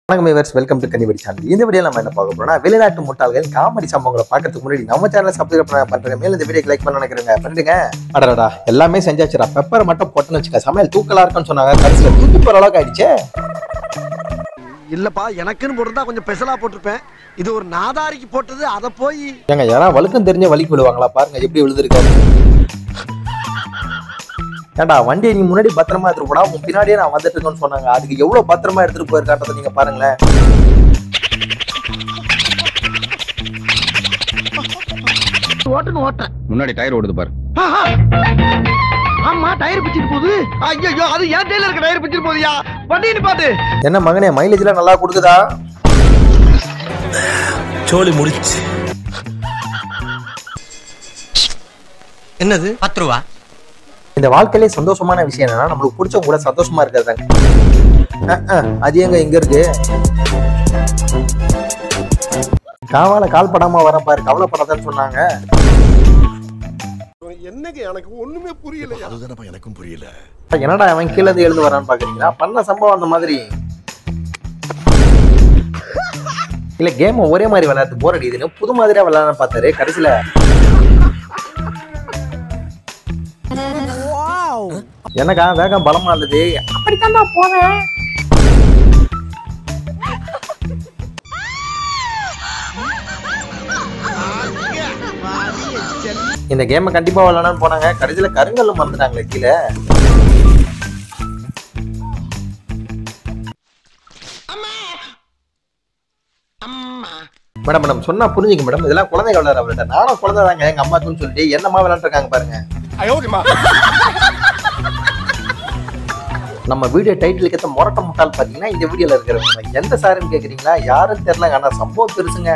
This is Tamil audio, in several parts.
வணக்கம் விவர்ஸ் வெல்கம் டு கனிவடி சேனல் இந்த வீடியோ நம்ம என்ன பார்க்க போறோம்னா வெளிநாட்டு முட்டாள்கள் காமெடி சம்பவங்களை பார்க்கறதுக்கு முன்னாடி நம்ம சேனலை சப்ஸ்கிரைப் பண்ண பண்றேங்க மேல இந்த வீடியோ லைக் பண்ண நினைக்கிறேங்க பண்ணுங்க அடடா எல்லாமே செஞ்சாச்சுடா பெப்பர் மட்டும் போட்டுன்னு வச்சுக்க சமையல் தூக்கலா இருக்குன்னு சொன்னாங்க கடைசியில் தூக்கி போற அளவுக்கு ஆயிடுச்சே இல்லப்பா எனக்குன்னு போட்டிருந்தா கொஞ்சம் பெசலா போட்டிருப்பேன் இது ஒரு நாதாரிக்கு போட்டது அதை போய் ஏங்க யாரா வழுக்கம் தெரிஞ்ச வலிக்கு விழுவாங்களா பாருங்க எப்படி விழுந்திருக்காரு ஏன்டா வண்டியை நீ முன்னாடி பத்திரமா எடுத்துட்டு போடா உன் பின்னாடியே நான் வந்துட்டு இருக்கேன்னு சொன்னாங்க அதுக்கு எவ்வளவு பத்திரமா எடுத்துட்டு போயிருக்காட்டதை நீங்க பாருங்களேன் ஓட்டுன்னு ஓட்டேன் முன்னாடி டயர் ஓடுது பாரு ஆஹா. ஆமா டயர் பிச்சிட்டு போகுது ஐயோ அது என் டயர்ல இருக்க டயர் பிச்சிட்டு போகுதுயா வண்டி நிப்பாட்டு என்ன மகனே மைலேஜ்லாம் நல்லா கொடுக்குதா சோலி முடிச்சு என்னது பத்து ரூபா இந்த வாழ்க்கையிலே சந்தோஷமான விஷயம் என்னன்னா நம்மளுக்கு பிடிச்சவங்க கூட சந்தோஷமா இருக்கிறதாங்க அஹ், அஹ், அது எங்க இங்க இருக்கு காவால கால் படாம வர பாரு கவலைப்படாதன்னு சொன்னாங்க என்னங்க எனக்கு ஒண்ணுமே புரியல அதுதானப்பா எனக்கும் புரியல என்னடா அவன் கீழே இருந்து எழுந்து வரான்னு பாக்குறீங்களா பண்ண சம்பவம் அந்த மாதிரி இல்ல கேம் ஒரே மாதிரி விளையாடுறது போர் அடிக்குதுன்னு புது மாதிரியா விளையாட பார்த்தாரு கடைசியில என்னக்கா வேகம் பலமா இல்லது இந்த கேமை கண்டிப்பா விளையாடணும்னு போனாங்க கடைசியில கருங்கல்ல மறந்துட்டாங்களே கீழே மேடம் மேடம் சொன்னா புரிஞ்சுங்க மேடம் இதெல்லாம் குழந்தைங்க விளையாட விளையாட்ட நானும் குழந்தை தாங்க எங்க அம்மாக்குன்னு சொல்லிட்டு என்னம்மா விளையாண்டுருக்காங்க பாருங்க நம்ம வீடியோ டைட்டிலுக்கு ஏற்ற முரட்ட முட்டாள் பார்த்தீங்கன்னா இந்த வீடியோல இருக்கிறவங்க எந்த சாருன்னு கேக்குறீங்களா யாருன்னு தெரியலங்க ஆனா சம்பவம் பெருசுங்க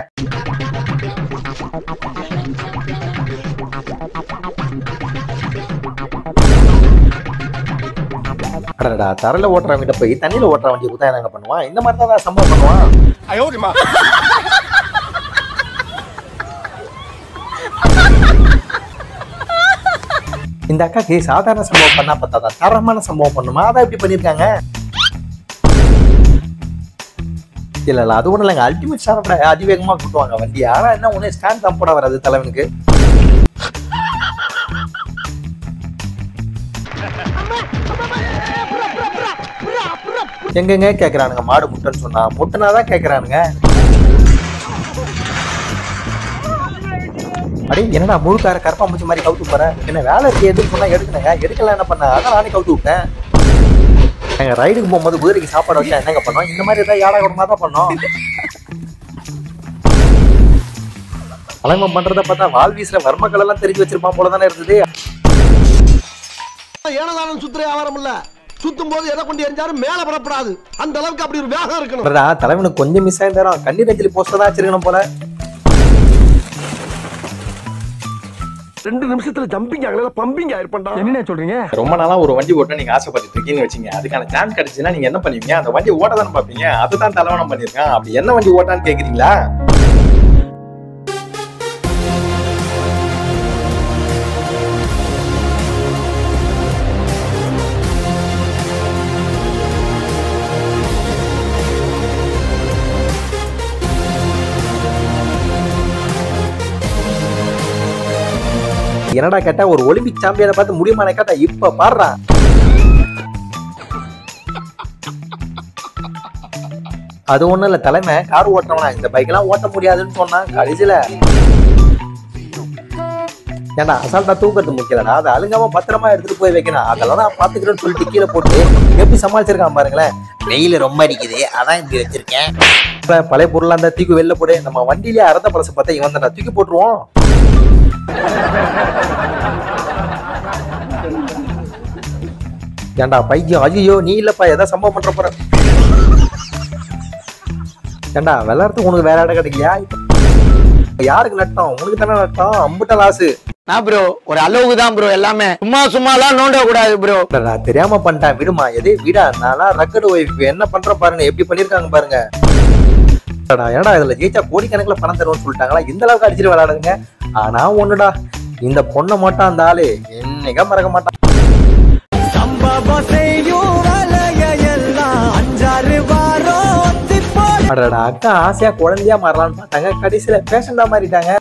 அடடா தரையில ஓட்டுறவங்கிட்ட போய் தண்ணியில ஓட்டுற வண்டியை குத்தா என்னங்க பண்ணுவான் இந்த மாதிரி தான் சம்பவம் பண்ணுவான் இந்த அக்காக்கு சாதாரண சம்பவம் பண்ணா பார்த்தாதா தரமான சம்பவம் பண்ணுமா அதான் இப்படி பண்ணிருக்காங்க இல்ல இல்ல அது ஒண்ணும் இல்லைங்க அல்டிமேட் ஸ்டார் அதிவேகமா கூட்டுவாங்க வண்டி ஆனா என்ன ஒண்ணு ஸ்டாண்ட் தான் போட வராது தலைவனுக்கு எங்கெங்க கேக்குறானுங்க மாடு முட்டைன்னு சொன்னா முட்டைனாதான் கேக்குறானுங்க அடே என்னடா முழுக்கார கரப்பா மூச்சு மாதிரி கவுத்து போறேன் என்ன வேலை இருக்கு எதுக்கு சொன்னா எடுக்கணுங்க எடுக்கல என்ன பண்ண அதான் நானே கவுத்து விட்டேன் எங்க ரைடுக்கு போகும்போது குதிரைக்கு சாப்பாடு வச்சா என்னங்க பண்ணோம் இந்த மாதிரி ஏதாவது ஏடா கூடமா தான் பண்ணோம் அலங்கம் பண்றத பார்த்தா வால் வீசுற வர்மக்கள் எல்லாம் தெரிஞ்சு வச்சிருப்பான் போல தானே இருந்தது ஏனதானம் சுத்துற வியாபாரம் இல்ல சுத்தும் போது எதை கொண்டு எரிஞ்சாலும் மேல பரப்படாது அந்த அளவுக்கு அப்படி ஒரு வேகம் இருக்கணும் அடடா, தலைவனுக்கு கொஞ்சம் மிஸ் ஆயிருந்தாரும் கண்ணீர் அஞ்சலி போஸ்டர் தான் வச்சிருக்கணும் போல ரெண்டு நிமிஷத்துல ஜம்பிங் ஆகல பம்பிங் ஆயிருப்பா என்ன சொல்றீங்க ரொம்ப நாளா ஒரு வண்டி ஓட்ட நீங்க ஆசைப்பட்டு இருக்கீங்கன்னு வச்சுங்க அதுக்கான சான்ஸ் கிடைச்சுன்னா நீங்க என்ன பண்ணுவீங்க அந்த வண்டி ஓட்ட தானே பாப்பீங்க அதுதான் தலைவனம் பண்ணிருக்கான் அப்படி என்ன வண்டி ஓட்டான்னு கேக்குறீங்களா என்னடா கேட்டா ஒரு ஒலிம்பிக் சாம்பியனை பார்த்து முடியுமான கேட்டா இப்ப பாடுறா அது ஒண்ணும் இல்ல தலைமை கார் ஓட்டுறவனா இந்த பைக் எல்லாம் ஓட்ட முடியாதுன்னு சொன்னா கடைசியில ஏன்டா அசால்ட்டா தூக்கறது முக்கியலடா அதை அழுங்காம பத்திரமா எடுத்துட்டு போய் வைக்கணும் அதெல்லாம் நான் பாத்துக்கிறேன்னு சொல்லிட்டு கீழே போட்டு எப்படி சமாளிச்சிருக்கான் பாருங்களேன் வெயில் ரொம்ப அடிக்குது அதான் இப்படி வச்சிருக்கேன் இப்ப பழைய பொருளா இருந்தா தூக்கி வெளில போடு நம்ம வண்டியிலே அறந்த பழசை பார்த்தா இவன் தான்டா தூக்கி போட்டுருவோம் ஏன்டா பைத்தியம் ஐயோ நீ இல்லப்பா ஏதாவது சம்பவம் பண்ற போற ஏன்டா விளையாடுறதுக்கு உனக்கு வேற இடம் கிடைக்கலையா இப்ப யாருக்கு நட்டம் உனக்கு தானே நட்டம் அம்புட்ட லாசு நான் ப்ரோ ஒரு அளவுக்கு தான் ப்ரோ எல்லாமே சும்மா சும்மாலாம் நோண்ட கூடாது ப்ரோ நான் தெரியாம பண்ணிட்டேன் விடுமா எதே வீடா நானா ரக்கடு ஒய்ஃப் என்ன பண்ற பாருங்க எப்படி பண்ணிருக்காங்க பாருங்க அடடா, ஏன்டா இதுல ஜெயிச்சா கோடிக்கணக்கில் பணம் தருவோம்னு சொல்லிட்டாங்களா இந்த அளவுக்கு அடிச்சிட்டு விளையாடுங்க ஆனா ஒண்ணுடா இந்த பொண்ணை மட்டும் அந்த ஆளு என்னைக்கா மறக்க மாட்டான் சம்பவம் செய்யும் வேலையெல்லாம் அஞ்சாறு வாரம் ஒத்திப்போ அடடா அக்கா ஆசையா குழந்தையா மாறலாம்னு பார்த்தாங்க கடைசியில பேஷண்டா மாறிட்டாங்க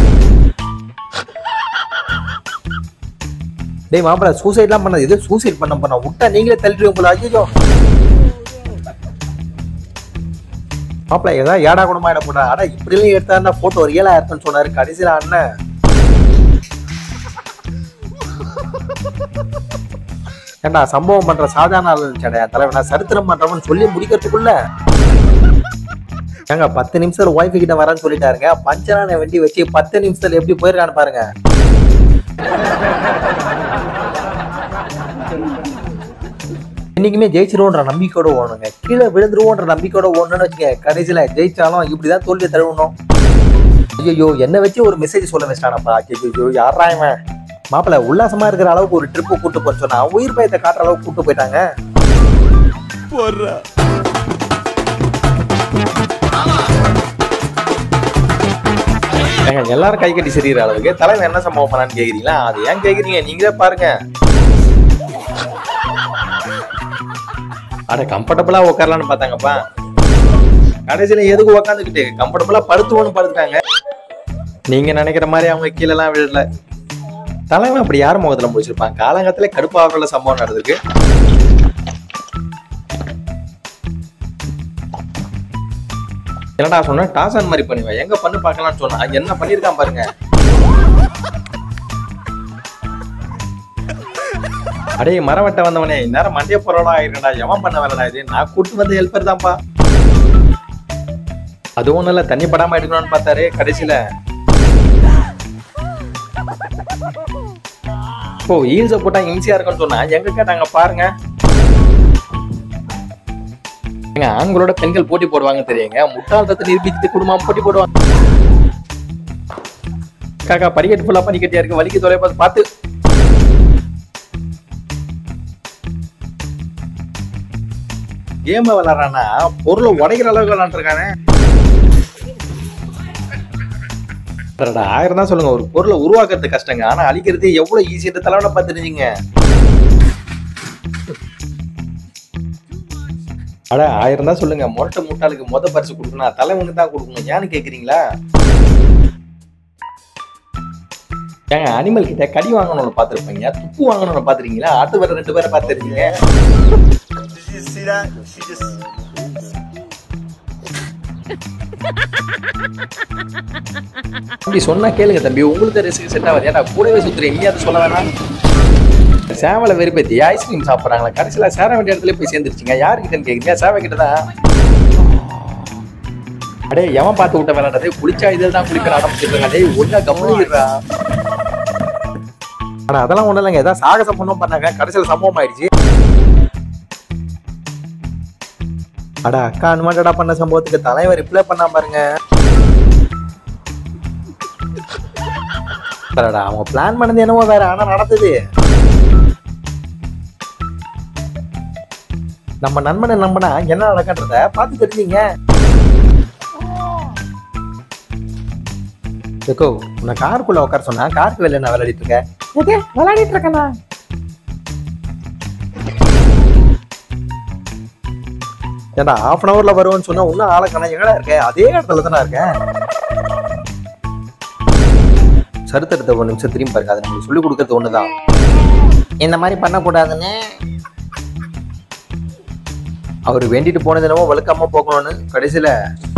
டேய் மாப்பிள சூசைட்லாம் பண்ணது இது சூசைட் பண்ண பண்ண விட்டா நீங்களே தள்ளிடுவீங்க போல ஐயோ மாப்பிள ஏதாவது ஏடா குணமா இட போட்டா அட இப்படிலாம் எடுத்தா போட்டோ ரியலா இருக்குன்னு சொன்னாரு கடைசியில அண்ணன் ஏண்டா சம்பவம் பண்ற சாதாரண ஆள் நினைச்சடா தலைவனா சரித்திரம் பண்றவன் சொல்லி முடிக்கிறதுக்குள்ள ஏங்க பத்து நிமிஷத்துல ஒய்ஃபு கிட்ட வரேன்னு சொல்லிட்டாருங்க பஞ்சரான வண்டி வச்சு பத்து நிமிஷத்துல எப்படி போயிருக்கான்னு பாருங்க இன்னைக்குமே ஜெயிச்சிருவோன்ற நம்பிக்கையோட ஓடணுங்க கீழே விழுந்துருவோன்ற நம்பிக்கையோட ஓடணும்னு வச்சுக்க கடைசியில ஜெயிச்சாலும் இப்படிதான் தோல்வியை தழுவணும் ஐயோ என்ன வச்சு ஒரு மெசேஜ் சொல்ல வச்சிட்டானப்பா ஐயோ யாரா இவன் மாப்பிள்ள உல்லாசமா இருக்கிற அளவுக்கு ஒரு ட்ரிப்பு கூட்டு போன்னு சொன்னா உயிர் பயத்தை காட்டுற அளவுக்கு கூட்டு போயிட்டாங்க போடுறா ஏங்க எல்லாரும் கை கட்டி சரிகிற அளவுக்கு தலைவன் என்ன சம்பவம் பண்ணான்னு கேக்குறீங்களா அது ஏன் கேக்குறீங்க நீங்களே பாருங்க அட கம்ஃபர்டபுளா உட்காரலாம்னு பார்த்தாங்கப்பா கடைசியில எதுக்கு உட்காந்துக்கிட்டு கம்ஃபர்டபுளா படுத்துவோன்னு படுத்துட்டாங்க நீங்க நினைக்கிற மாதிரி அவங்க கீழே எல்லாம் விழல தலைவன் அப்படி யார் முகத்துல முடிச்சிருப்பான் காலங்கத்துல கடுப்பாகல சம்பவம் நடந்திருக்கு என்னடா சொன்ன டாசான் மாதிரி பண்ணுவேன் எங்க பண்ணு பார்க்கலாம்னு சொன்னா என்ன பண்ணிருக்கான் பாருங்க அடே மரம் வெட்ட வந்தவனே இந்நேரம் மண்டிய பொருளா ஆயிருக்கடா எவன் பண்ண வேலைடா இது நான் கூட்டு வந்த ஹெல்ப்பர் தான்ப்பா அது ஒண்ணும் இல்ல தண்ணி படாம எடுக்கணும்னு பார்த்தாரு கடைசியில ஓ ஈல்ஸ போட்டா ஈஸியா இருக்கும்னு சொன்னா எங்க கேட்டாங்க பாருங்க ஏங்க ஆண்களோட பெண்கள் போட்டி போடுவாங்க தெரியுங்க முட்டாள்தத்தை நிரூபித்து குடும்பம் போட்டி போடுவாங்க காக்கா படிக்கட்டு ஃபுல்லா படிக்கட்டியா இருக்கு வலிக்கு தொலை பார்த்து பார்த்து கேம் விளாட்றானா பொருளை உடைக்கிற அளவுக்கு விளாண்டுருக்கானே அடடா, ஆயிரம் தான் சொல்லுங்க ஒரு பொருளை உருவாக்குறது கஷ்டங்க ஆனா அழிக்கிறது எவ்வளவு ஈஸியான தலைவனை பார்த்துருந்தீங்க அட ஆயிரம் தான் சொல்லுங்க முரட்டை முட்டாளுக்கு மொத பரிசு கொடுக்கணும் தலைவனுக்கு தான் கொடுக்கணும் ஏன்னு கேக்குறீங்களா ஏங்க அனிமல் கிட்ட கடி வாங்கணும்னு பார்த்துருப்பீங்க துப்பு வாங்கணும்னு பார்த்துருக்கீங்களா ஆட்டு வர ரெண்டு பேரை பார்த்துருக்கீங்க தம்பி சொன்னா கேளுங்க தம்பி உங்களுக்கு ரிஸ்க் செட் ஆகாது ஏன்டா கூடவே சுத்துறேன் நீ அதை சொல்ல வேணாம் சேவலை வெறுப்பேத்தி ஐஸ்கிரீம் சாப்பிட்றாங்களா கடைசியில் சேர வேண்டிய இடத்துல போய் சேர்ந்துருச்சுங்க யாருக்கிட்டன்னு கேட்குறீங்க சேவை கிட்ட தான் அடே எவன் பார்த்து விட்ட விளையாடுறது குளிச்சா இதில் தான் குளிக்கிற ஆரம்பிச்சிருக்காங்க டேய் ஒழுங்கா கவனிக்கிறா ஆனா அதெல்லாம் ஒண்ணும் இல்லைங்க ஏதாவது சாகசம் பண்ணும் பண்ணாங்க கடைசியில் சம்பவம் ஆயிடுச்சு அடா அக்கா அனுமாட்டடா பண்ண சம்பவத்துக்கு தலைவர் ரிப்ளை பண்ணா பாருங்க அடடா, அவங்க பிளான் பண்ணது என்னவோ வேற ஆனா நடந்தது நம்ம நண்பனை நம்பினா என்ன நடக்கன்றத பார்த்து தெரிஞ்சீங்க ஏக்கோ உன்னை காருக்குள்ள உட்கார சொன்னா காருக்கு வெளில நான் விளையாடிட்டு இருக்கேன் எது விளையாடிட்டு இருக்கேனா ஏண்டா ஹாஃப் அன் ஹவர்ல வருவேன்னு சொன்னா இன்னும் ஆளை கணா எங்கடா இருக்கேன் அதே இடத்துல தானே இருக்கேன் சரித்திரத்தை ஒரு நிமிஷம் திரும்பி பாருங்க அது நமக்கு சொல்லிக் கொடுக்கறது ஒண்ணுதான் இந்த மாதிரி பண்ணக்கூடாதுன்னு அவர் வேண்டிட்டு போனது என்னவோ வழுக்காம போகணும்னு கடைசியில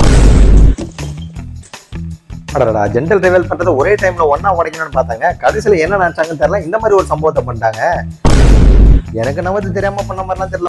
அடடா ஜென்ரல் ட்ரைவல் பண்றதை ஒரே டைம்ல ஒண்ணா உடைக்கணும்னு பார்த்தாங்க கடைசியில என்ன நினைச்சாங்கன்னு தெரியல இந்த மாதிரி ஒரு சம்பவத்தை பண்ணிட்டாங்க எனக்கு நமக்கு தெரியாம பண்ண மாதிரிலாம் தெரியல